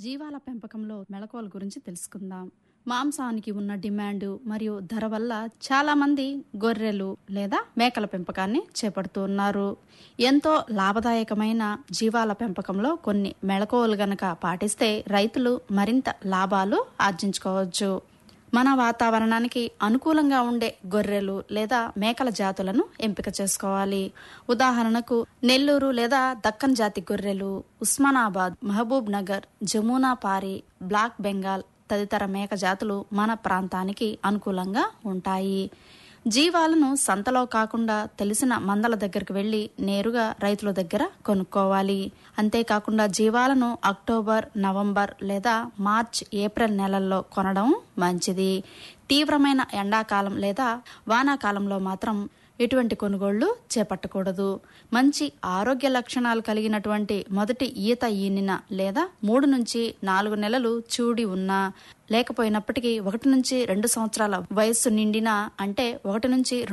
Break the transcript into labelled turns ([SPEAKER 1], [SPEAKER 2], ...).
[SPEAKER 1] జీవాల పెంపకంలో మెళకువల గురించి తెలుసుకుందాం మాంసానికి ఉన్న డిమాండ్ మరియు ధర వల్ల చాలా మంది గొర్రెలు లేదా మేకల పెంపకాన్ని చేపడుతూ ఉన్నారు ఎంతో లాభదాయకమైన జీవాల పెంపకంలో కొన్ని మెళకువలు గనక పాటిస్తే రైతులు మరింత లాభాలు ఆర్జించుకోవచ్చు మన వాతావరణానికి అనుకూలంగా ఉండే గొర్రెలు లేదా మేకల జాతులను ఎంపిక చేసుకోవాలి ఉదాహరణకు నెల్లూరు లేదా దక్కన్ జాతి గొర్రెలు ఉస్మానాబాద్ మహబూబ్ నగర్ జమునా పారి బ్లాక్ బెంగాల్ తదితర మేక జాతులు మన ప్రాంతానికి అనుకూలంగా ఉంటాయి జీవాలను సంతలో కాకుండా తెలిసిన మందల దగ్గరికి వెళ్లి నేరుగా రైతుల దగ్గర కొనుక్కోవాలి అంతేకాకుండా జీవాలను అక్టోబర్ నవంబర్ లేదా మార్చ్ ఏప్రిల్ నెలల్లో కొనడం మంచిది తీవ్రమైన ఎండాకాలం లేదా వానాకాలంలో మాత్రం ఎటువంటి కొనుగోళ్లు చేపట్టకూడదు మంచి ఆరోగ్య లక్షణాలు కలిగినటువంటి మొదటి ఈత ఈనిన లేదా మూడు నుంచి నాలుగు నెలలు చూడి ఉన్నా లేకపోయినప్పటికీ ఒకటి నుంచి రెండు సంవత్సరాల వయస్సు నిండిన అంటే ఒకటి నుంచి